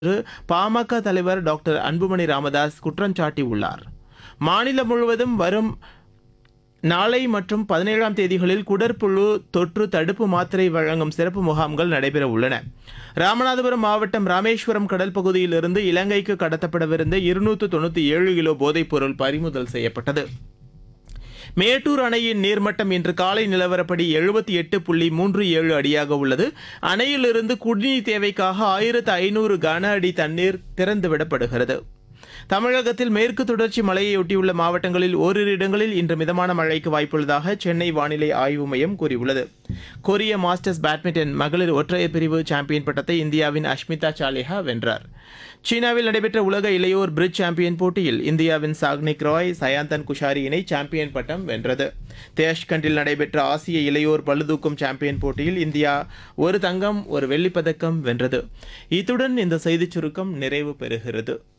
என்று பாமக தலைவர் டாக்டர் அன்புமணி ராமதாஸ் குற்றம் சாட்டியுள்ளார் மாநிலம் முழுவதும் வரும் நாளை மற்றும் பதினேழாம் தேதிகளில் குடற்புழு தொற்று தடுப்பு மாத்திரை வழங்கும் சிறப்பு முகாம்கள் நடைபெற உள்ளன ராமநாதபுரம் மாவட்டம் ராமேஸ்வரம் கடல் பகுதியிலிருந்து இலங்கைக்கு கடத்தப்படவிருந்த இருநூற்று தொண்ணூற்றி ஏழு கிலோ போதைப்பொருள் பறிமுதல் செய்யப்பட்டது மேட்டூர் அணையின் நீர்மட்டம் இன்று காலை நிலவரப்படி எழுபத்தி எட்டு புள்ளி மூன்று ஏழு அடியாக உள்ளது அணையிலிருந்து குடிநீர் தேவைக்காக ஆயிரத்து ஐநூறு கன அடி தண்ணீர் திறந்துவிடப்படுகிறது தமிழகத்தில் மேற்கு தொடர்ச்சி மலையையொட்டியுள்ள மாவட்டங்களில் ஓரிரு இடங்களில் இன்று மிதமான மழைக்கு வாய்ப்புள்ளதாக சென்னை வானிலை ஆய்வு மையம் கூறியுள்ளது கொரிய மாஸ்டர்ஸ் பேட்மிண்டன் மகளிர் ஒற்றையர் பிரிவு சாம்பியன் பட்டத்தை இந்தியாவின் அஷ்மிதா சாலிஹா வென்றார் சீனாவில் நடைபெற்ற உலக இளையோர் பிரிட்ஜ் சாம்பியன் போட்டியில் இந்தியாவின் சாக்னிக் ராய் சயாந்தன் குஷாரி இணை சாம்பியன் பட்டம் வென்றது தேஷ்கண்டில் நடைபெற்ற ஆசிய இளையோர் பளுதூக்கும் சாம்பியன் போட்டியில் இந்தியா ஒரு தங்கம் ஒரு வெள்ளிப் பதக்கம் வென்றது இத்துடன் இந்த செய்திச் சுருக்கம் நிறைவு பெறுகிறது